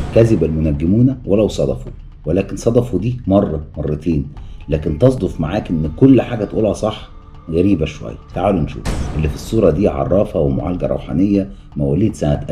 كذب المنجمون ولو صدفوا ولكن صدفوا دي مرة مرتين لكن تصدف معاك ان كل حاجة تقولها صح غريبة شوية تعالوا نشوف اللي في الصورة دي عرافة ومعالجة روحانية مواليد سنة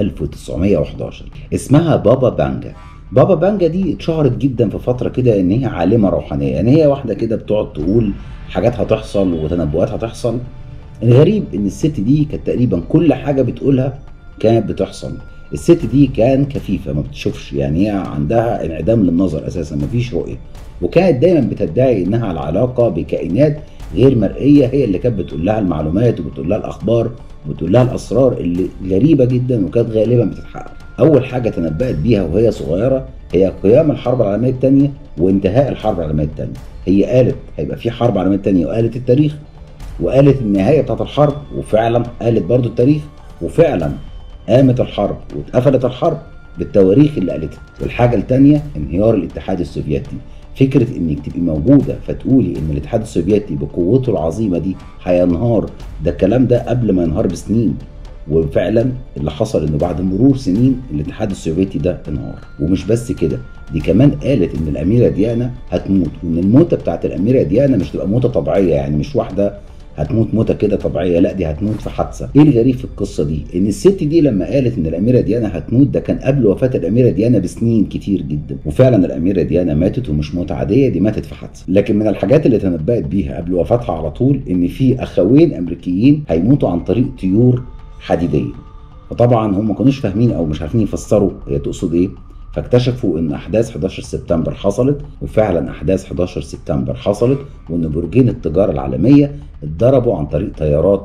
1911 اسمها بابا بانجا بابا بانجا دي اتشهرت جدا في فترة كده ان هي عالمة روحانية يعني هي واحدة كده بتقعد تقول حاجات هتحصل وتنبؤات هتحصل الغريب ان الست دي كانت تقريبا كل حاجة بتقولها كانت بتحصل الست دي كان كفيفة ما بتشوفش يعني هي عندها انعدام للنظر اساسا ما فيش رؤية وكانت دايما بتدعي انها على علاقة بكائنات غير مرئية هي اللي كانت بتقول لها المعلومات وبتقول لها الاخبار وبتقول لها الاسرار اللي غريبة جدا وكانت غالبا بتتحقق اول حاجة تنبأت بيها وهي صغيرة هي قيام الحرب العالمية الثانية وانتهاء الحرب العالمية الثانية هي قالت هيبقى في حرب عالمية الثانية وقالت التاريخ وقالت النهاية بتاعت الحرب وفعلا قالت برضو التاريخ وفعلا قامت الحرب واتقفلت الحرب بالتواريخ اللي قالتها والحاجة التانية انهيار الاتحاد السوفيتي فكرة انك تبقي موجودة فتقولي ان الاتحاد السوفيتي بقوته العظيمة دي هينهار ده الكلام ده قبل ما ينهار بسنين وفعلا اللي حصل انه بعد مرور سنين الاتحاد السوفيتي ده انهار ومش بس كده دي كمان قالت ان الاميره ديانا هتموت وان الموته بتاعت الاميره ديانا مش تبقى موته طبيعيه يعني مش واحده هتموت موته كده طبيعيه لا دي هتموت في حادثه ايه الغريب في القصه دي ان الست دي لما قالت ان الاميره ديانا هتموت ده كان قبل وفاه الاميره ديانا بسنين كتير جدا وفعلا الاميره ديانا ماتت ومش موته عاديه دي ماتت في حادثه لكن من الحاجات اللي تنبأت بيها قبل وفاتها على طول ان في اخوين امريكيين هيموتوا عن طريق طيور حديديه فطبعا هم ما كانوش فاهمين او مش عارفين يفسروا هي تقصد ايه فاكتشفوا ان احداث 11 سبتمبر حصلت وفعلا احداث 11 سبتمبر حصلت وان برجين التجاره العالميه اتضربوا عن طريق طيارات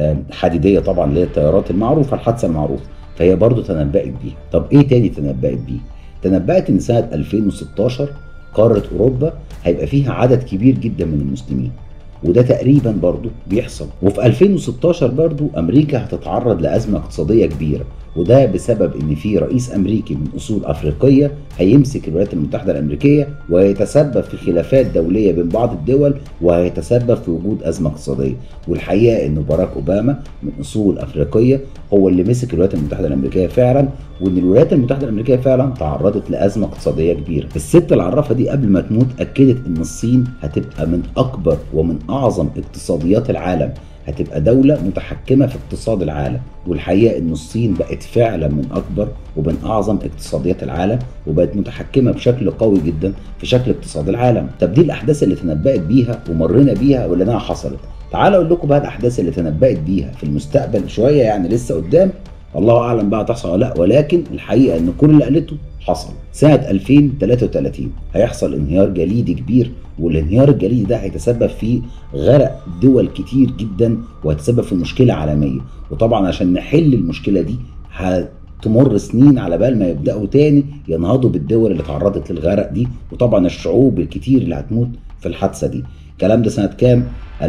حديديه طبعا اللي هي الطيارات المعروفه الحادثه المعروفه فهي برضو تنبأت بيها طب ايه تاني تنبأت بيه تنبأت ان سنه 2016 قاره اوروبا هيبقى فيها عدد كبير جدا من المسلمين وده تقريبا برضو بيحصل وفي 2016 برضو امريكا هتتعرض لازمه اقتصاديه كبيره وده بسبب ان في رئيس امريكي من اصول افريقيه هيمسك الولايات المتحده الامريكيه وهيتسبب في خلافات دوليه بين بعض الدول وهيتسبب في وجود ازمه اقتصاديه والحقيقه ان باراك اوباما من اصول افريقيه هو اللي مسك الولايات المتحده الامريكيه فعلا وان الولايات المتحده الامريكيه فعلا تعرضت لازمه اقتصاديه كبيره الست العرافه دي قبل ما تموت اكدت ان الصين هتبقى من اكبر ومن اعظم اقتصاديات العالم هتبقى دولة متحكمة في اقتصاد العالم والحقيقة ان الصين بقت فعلا من اكبر ومن اعظم اقتصاديات العالم وبقت متحكمة بشكل قوي جدا في شكل اقتصاد العالم طب دي الاحداث اللي تنبأت بيها ومرينا بيها ولانها حصلت تعال اقول لكم بقى الاحداث اللي تنبأت بيها في المستقبل شوية يعني لسه قدام الله اعلم بقى تحصل ولا لا ولكن الحقيقة ان كل اللي قالته حصل سنة 2033 هيحصل انهيار جليدي كبير والانهيار الجليدي ده هيتسبب في غرق دول كتير جدا وهيتسبب في مشكلة عالمية وطبعا عشان نحل المشكلة دي هتمر سنين على بال ما يبدأوا تاني ينهضوا بالدول اللي تعرضت للغرق دي وطبعا الشعوب الكتير اللي هتموت في الحادثة دي الكلام ده سنة كام؟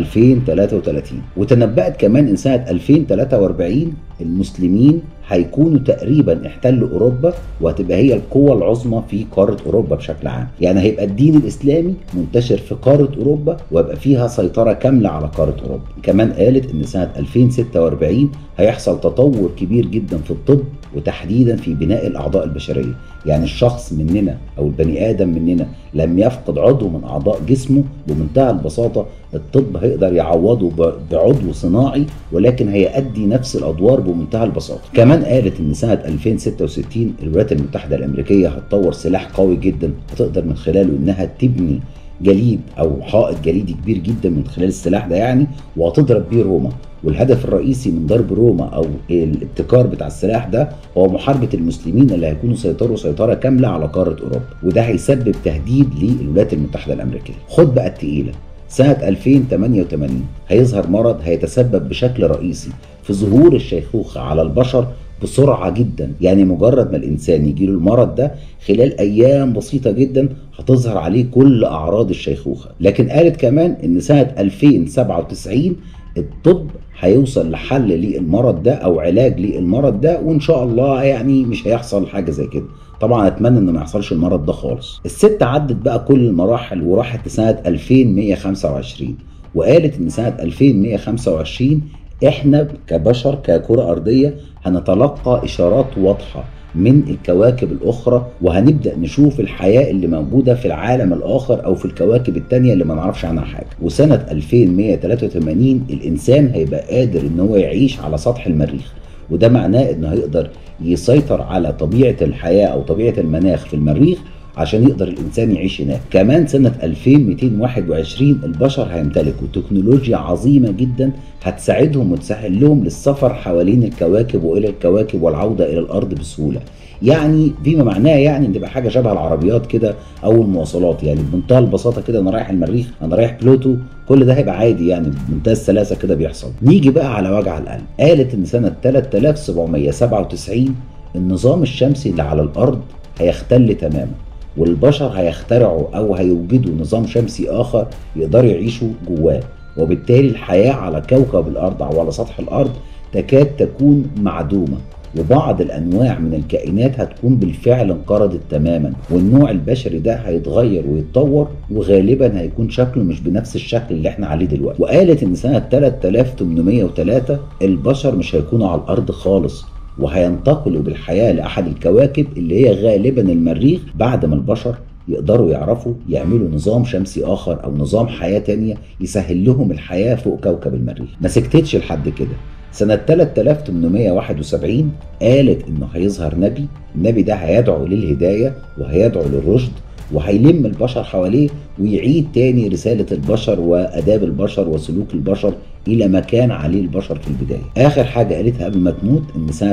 2033 وتنبأت كمان ان سنة 2043 المسلمين هيكونوا تقريبا احتلوا اوروبا وهتبقى هي القوة العظمى في قارة اوروبا بشكل عام يعني هيبقى الدين الاسلامي منتشر في قارة اوروبا ويبقى فيها سيطرة كاملة على قارة اوروبا كمان قالت ان سنة 2046 هيحصل تطور كبير جدا في الطب وتحديدا في بناء الاعضاء البشريه يعني الشخص مننا او البني ادم مننا لم يفقد عضو من اعضاء جسمه بمنتهى البساطه الطب هيقدر يعوضه بعضو صناعي ولكن هيأدي نفس الادوار بمنتهى البساطه كمان قالت ان سنه 2066 الولايات المتحده الامريكيه هتطور سلاح قوي جدا هتقدر من خلاله انها تبني جليد او حائط جليدي كبير جدا من خلال السلاح ده يعني وهتضرب بيه روما والهدف الرئيسي من ضرب روما او الابتكار بتاع السلاح ده هو محاربه المسلمين اللي هيكونوا سيطروا سيطره كامله على قاره اوروبا وده هيسبب تهديد للولايات المتحده الامريكيه خد بقى التقيله سنة 2088 هيظهر مرض هيتسبب بشكل رئيسي في ظهور الشيخوخة على البشر بسرعة جدا يعني مجرد ما الإنسان يجيله المرض ده خلال أيام بسيطة جدا هتظهر عليه كل أعراض الشيخوخة لكن قالت كمان إن سنة 2097 الطب هيوصل لحل للمرض ده او علاج للمرض ده وان شاء الله يعني مش هيحصل حاجه زي كده طبعا اتمنى ان ما يحصلش المرض ده خالص الست عدت بقى كل المراحل وراحت لسنه 2125 وقالت ان سنه 2125 احنا كبشر ككره ارضيه هنتلقى اشارات واضحه من الكواكب الأخرى وهنبدأ نشوف الحياة اللي موجودة في العالم الآخر أو في الكواكب التانية اللي ما نعرفش عنها حاجة وسنة 2183 الإنسان هيبقى قادر إن هو يعيش على سطح المريخ وده معناه إنه هيقدر يسيطر على طبيعة الحياة أو طبيعة المناخ في المريخ عشان يقدر الانسان يعيش هناك كمان سنه 2221 البشر هيمتلكوا تكنولوجيا عظيمه جدا هتساعدهم وتسهل لهم للسفر حوالين الكواكب والى الكواكب والعوده الى الارض بسهوله يعني فيما معناه يعني ان تبقى حاجه شبه العربيات كده او المواصلات يعني بمنتهى البساطه كده انا رايح المريخ انا رايح بلوتو كل ده هيبقى عادي يعني بمنتهى السلاسه كده بيحصل نيجي بقى على وجع القلب قالت ان سنه 3797 النظام الشمسي اللي على الارض هيختل تماما والبشر هيخترعوا او هيوجدوا نظام شمسي اخر يقدروا يعيشوا جواه وبالتالي الحياه على كوكب الارض او على سطح الارض تكاد تكون معدومه وبعض الانواع من الكائنات هتكون بالفعل انقرضت تماما والنوع البشري ده هيتغير ويتطور وغالبا هيكون شكله مش بنفس الشكل اللي احنا عليه دلوقتي وقالت ان سنه 3803 البشر مش هيكونوا على الارض خالص وهينتقلوا بالحياة لأحد الكواكب اللي هي غالبا المريخ بعد ما البشر يقدروا يعرفوا يعملوا نظام شمسي آخر أو نظام حياة تانية يسهل لهم الحياة فوق كوكب المريخ ما سكتتش لحد كده سنة 3871 قالت إنه هيظهر نبي النبي ده هيدعو للهداية وهيدعو للرشد وهيلم البشر حواليه ويعيد تاني رسالة البشر وآداب البشر وسلوك البشر إلى ما كان عليه البشر في البداية آخر حاجة قالتها قبل ما تموت إن سنة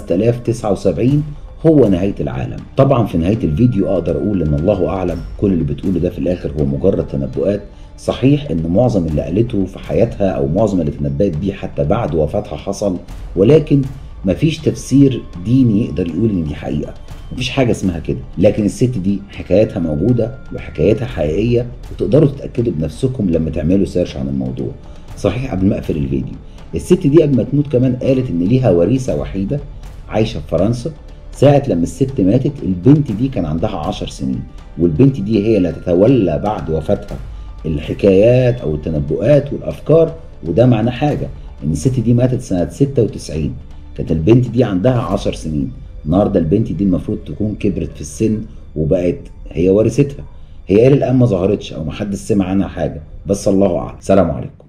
5079 هو نهاية العالم طبعا في نهاية الفيديو أقدر أقول إن الله أعلم كل اللي بتقوله ده في الآخر هو مجرد تنبؤات صحيح ان معظم اللي قالته في حياتها او معظم اللي تنبأت بيه حتى بعد وفاتها حصل ولكن مفيش تفسير ديني يقدر يقول ان دي حقيقه مفيش حاجه اسمها كده لكن الست دي حكاياتها موجوده وحكاياتها حقيقيه وتقدروا تتاكدوا بنفسكم لما تعملوا سيرش عن الموضوع صحيح قبل ما اقفل الفيديو الست دي قبل ما تموت كمان قالت ان ليها وريثه وحيده عايشه في فرنسا ساعة لما الست ماتت البنت دي كان عندها عشر سنين والبنت دي هي اللي هتتولى بعد وفاتها الحكايات او التنبؤات والافكار وده معناه حاجة ان الست دي ماتت سنة 96 كانت البنت دي عندها عشر سنين النهارده البنت دي المفروض تكون كبرت في السن وبقت هي ورثتها هي الى الان ما ظهرتش او ما حدش سمع عنها حاجه بس الله اعلم سلام عليكم